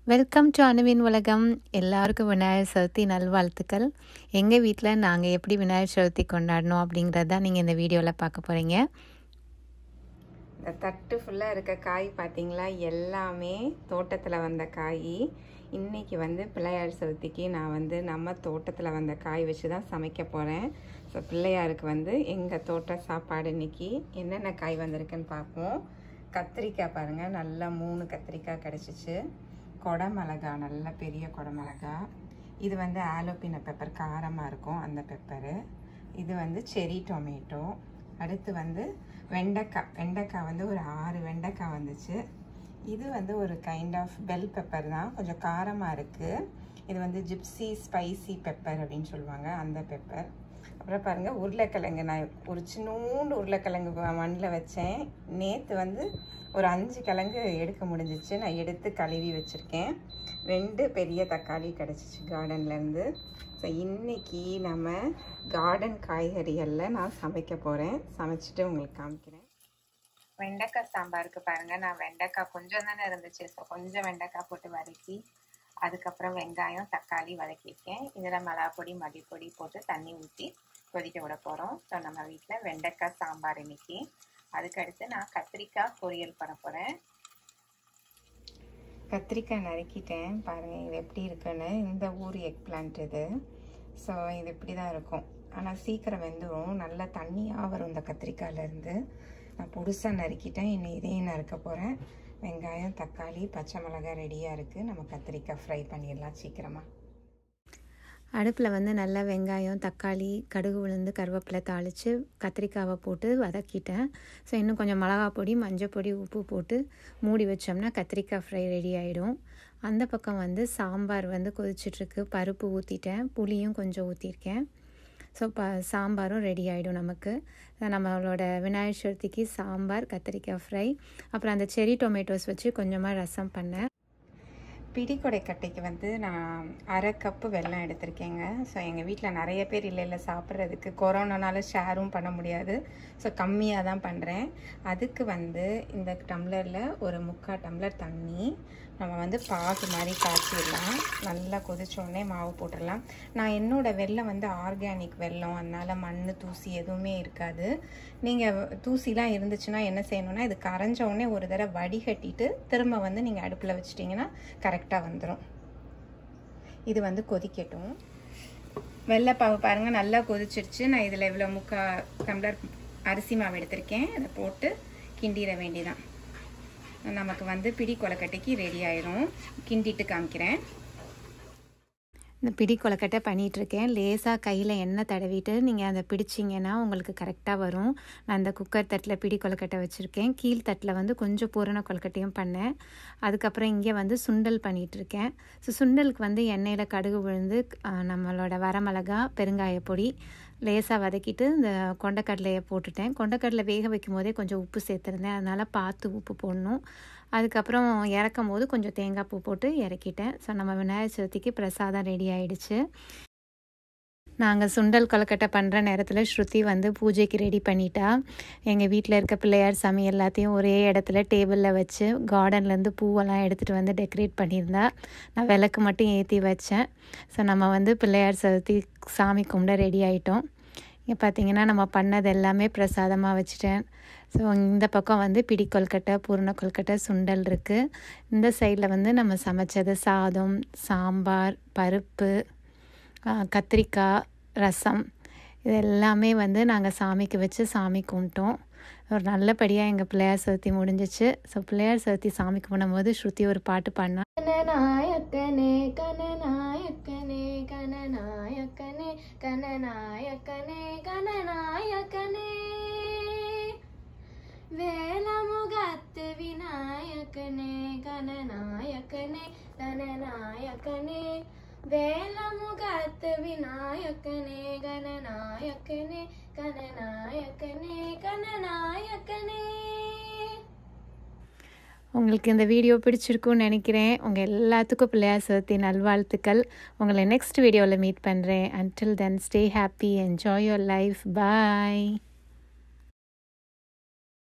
welcome to அணுவின் உலகம் எல்லாருக்கும் விநாயகர் சதுர்த்தி நல்வாழ்த்துக்கள் எங்கள் வீட்டில் நாங்கள் எப்படி விநாயகர் சதுர்த்தி கொண்டாடணும் அப்படிங்கிறது தான் நீங்கள் இந்த வீடியோவில் பார்க்க போகிறீங்க இந்த தட்டு ஃபுல்லாக இருக்க காய் பார்த்தீங்களா எல்லாமே தோட்டத்தில் வந்த காய் இன்றைக்கி வந்து பிள்ளையார் சதுர்த்திக்கு நான் வந்து நம்ம தோட்டத்தில் வந்த காய் வச்சு தான் சமைக்க போகிறேன் ஸோ பிள்ளையாருக்கு வந்து எங்கள் தோட்ட சாப்பாடு இன்னைக்கு என்னென்ன காய் வந்திருக்குன்னு பார்ப்போம் கத்திரிக்காய் பாருங்கள் நல்லா மூணு கத்திரிக்காய் கிடச்சிச்சு கொடமிளகா நல்ல பெரிய கொடமிளகா இது வந்து ஆலோபின பெப்பர் காரமாக இருக்கும் அந்த பெப்பரு இது வந்து செரி டொமேட்டோ அடுத்து வந்து வெண்டைக்காய் வெண்டைக்காய் வந்து ஒரு ஆறு வெண்டைக்காய் வந்துச்சு இது வந்து ஒரு கைண்ட் ஆஃப் பெல் பெப்பர் தான் கொஞ்சம் காரமாக இருக்குது இது வந்து ஜிப்சி ஸ்பைசி பெப்பர் அப்படின்னு சொல்லுவாங்க அந்த பெப்பர் அப்புறம் பாருங்கள் உருளைக்கிழங்கு நான் ஒரு சின்னூண்டு உருளைக்கிழங்கு மண்ணில் வச்சேன் நேற்று வந்து ஒரு அஞ்சு கிழங்கு எடுக்க முடிஞ்சிச்சு நான் எடுத்து கழுவி வச்சுருக்கேன் ரெண்டு பெரிய தக்காளி கிடச்சிச்சு கார்டன்லேருந்து ஸோ இன்றைக்கி நம்ம கார்டன் காய்கறிகளில் நான் சமைக்க போகிறேன் சமைச்சிட்டு உங்களுக்கு காமிக்கிறேன் வெண்டைக்காய் சாம்பாருக்கு பாருங்கள் நான் வெண்டைக்காய் கொஞ்சம் தானே இருந்துச்சு ஸோ கொஞ்சம் வெண்டைக்காய் போட்டு வதக்கி அதுக்கப்புறம் வெங்காயம் தக்காளி வதக்கியிருக்கேன் இதில் மிளகா பொடி மல்லிப்பொடி போட்டு தண்ணி ஊற்றி கொதிக்க விட போகிறோம் ஸோ நம்ம வீட்டில் வெண்டைக்காய் சாம்பார் இன்னைக்கு அதுக்கடுத்து நான் கத்திரிக்காய் பொரியல் பண்ண போகிறேன் கத்திரிக்காய் நறுக்கிட்டேன் பாருங்கள் இது எப்படி இருக்குன்னு இந்த ஊர் எக் பிளான்ட் இது ஸோ இது இப்படி தான் இருக்கும் ஆனால் சீக்கிரம் வெந்துடும் நல்லா தண்ணியாக வரும் இந்த கத்திரிக்காயிலேருந்து நான் புதுசாக நறுக்கிட்டேன் இன்னும் இதையும் நறுக்க போகிறேன் வெங்காயம் தக்காளி பச்சை மிளகாய் ரெடியாக இருக்குது நம்ம கத்திரிக்காய் ஃப்ரை பண்ணிடலாம் சீக்கிரமாக அடுப்பில் வந்து நல்லா வெங்காயம் தக்காளி கடுகு உளுந்து கருவேப்பிலை தாளித்து கத்திரிக்காவை போட்டு வதக்கிட்டேன் ஸோ இன்னும் கொஞ்சம் மிளகா பொடி மஞ்சள் பொடி உப்பு போட்டு மூடி வச்சோம்னா கத்திரிக்காய் ஃப்ரை ரெடி ஆகிடும் அந்த பக்கம் வந்து சாம்பார் வந்து கொதிச்சிட்ருக்கு பருப்பு ஊற்றிட்டேன் புளியும் கொஞ்சம் ஊற்றிருக்கேன் ஸோ ப சாம்பாரும் ரெடி ஆகிடும் நமக்கு நம்மளோட விநாயகர் சதுர்த்திக்கு சாம்பார் கத்திரிக்காய் ஃப்ரை அப்புறம் அந்த செரி டொமேட்டோஸ் வச்சு கொஞ்சமாக ரசம் பண்ணேன் பிடிக்கொடை கட்டைக்கு வந்து நான் அரை கப்பு வெல்லம் எடுத்திருக்கேங்க ஸோ எங்கள் வீட்டில் நிறைய பேர் இல்லை இல்லை சாப்பிட்றதுக்கு கொரோனானால ஷேரும் பண்ண முடியாது ஸோ கம்மியாக தான் பண்ணுறேன் அதுக்கு வந்து இந்த டம்ளரில் ஒரு முக்கால் டம்ளர் தண்ணி நம்ம வந்து பாகு மாதிரி காய்ச்சிடலாம் நல்லா கொதிச்சோடனே மாவு போட்டுடலாம் நான் என்னோடய வெல்லம் வந்து ஆர்கானிக் வெல்லம் அதனால் மண் தூசி எதுவுமே இருக்காது நீங்கள் தூசிலாம் இருந்துச்சுன்னா என்ன செய்யணும்னா இது கரைஞ்ச உடனே ஒரு தடவை வடிகட்டிட்டு திரும்ப வந்து நீங்கள் அடுப்பில் வச்சிட்டிங்கன்னா கரெக்டாக வந்துடும் இது வந்து கொதிக்கட்டும் வெள்ளைப்பாவு பாருங்கள் நல்லா கொதிச்சிருச்சு நான் இதில் இவ்வளோ முக்கால் டம்ளர் அரிசி மாவு எடுத்திருக்கேன் அதை போட்டு கிண்டிட வேண்டியதான் நமக்கு வந்து பிடி கொலக்கட்டைக்கு ரெடி ஆயிரும் கிண்டிட்டு காமிக்கிறேன் இந்த பிடி கொலக்கட்டை பண்ணிகிட்ருக்கேன் லேசாக கையில் எண்ணெய் தடவிட்டு நீங்கள் அதை பிடிச்சிங்கன்னா உங்களுக்கு கரெக்டாக வரும் நான் அந்த குக்கர் தட்டில் பிடி கொலக்கட்டை வச்சுருக்கேன் கீழ் தட்டில் வந்து கொஞ்சம் பூரண கொலக்கட்டையும் பண்ணேன் அதுக்கப்புறம் இங்கே வந்து சுண்டல் பண்ணிகிட்ருக்கேன் ஸோ சுண்டலுக்கு வந்து எண்ணெயில் கடுகு விழுந்து நம்மளோட வரமிளகா பெருங்காய பொடி லேசாக வதக்கிட்டு இந்த கொண்டக்கடலையை போட்டுட்டேன் கொண்டக்கடலை வேக வைக்கும் போதே கொஞ்சம் உப்பு சேர்த்துருந்தேன் அதனால் பார்த்து உப்பு போடணும் அதுக்கப்புறம் இறக்கும் போது கொஞ்சம் தேங்காய் பூ போட்டு இறக்கிட்டேன் ஸோ நம்ம விநாயகர் சதுர்த்திக்கு பிரசாதம் ரெடி ஆகிடுச்சு நாங்கள் சுண்டல் கொலக்கட்டை பண்ணுற நேரத்தில் ஸ்ருதி வந்து பூஜைக்கு ரெடி பண்ணிட்டா எங்கள் வீட்டில் இருக்க பிள்ளையார் சாமி எல்லாத்தையும் ஒரே இடத்துல டேபிளில் வச்சு கார்டன்லேருந்து பூவெல்லாம் எடுத்துகிட்டு வந்து டெக்கரேட் பண்ணியிருந்தா நான் விளக்கு மட்டும் ஏற்றி வச்சேன் ஸோ நம்ம வந்து பிள்ளையார் சதுர்த்தி சாமி கும்பிட ரெடி ஆகிட்டோம் இங்கே பார்த்தீங்கன்னா நம்ம பண்ணது எல்லாமே பிரசாதமாக வச்சுட்டேன் ஸோ இந்த பக்கம் வந்து பிடி கொல்கட்டை பூர்ண கொல்கட்டை சுண்டல் இருக்குது இந்த சைடில் வந்து நம்ம சமைச்சது சாதம் சாம்பார் பருப்பு கத்திரிக்காய் ரசம் இது எல்லாமே வந்து நாங்கள் சாமிக்கு வச்சு சாமி கும்பிட்டோம் ஒரு நல்லபடியாக எங்கள் பிள்ளையார் சதுர்த்தி முடிஞ்சிச்சு ஸோ பிள்ளையார் சதுர்த்தி சாமி கும்பிடும்போது ஸ்ருதி ஒரு பாட்டு பாடினா கனநாயக்கனே கனநாயக்கனே கனநாயக்கனே கனநாயக்கனே கனநாயக்கனே வேலமுகத்து விநாயகனே கனநாயக்கனே கனநாயக்கனே வேலமுகத்து விநாயகனே கனநாயக்கனே கனநாயக்கனே கனநாயக்கனே உங்களுக்கு இந்த வீடியோ பிடிச்சிருக்குன்னு நினைக்கிறேன் உங்கள் எல்லாத்துக்கும் பிள்ளையார் சதுர்த்தி நல்வாழ்த்துக்கள் உங்களை நெக்ஸ்ட் வீடியோவில் மீட் பண்ணுறேன் until then stay happy enjoy your life bye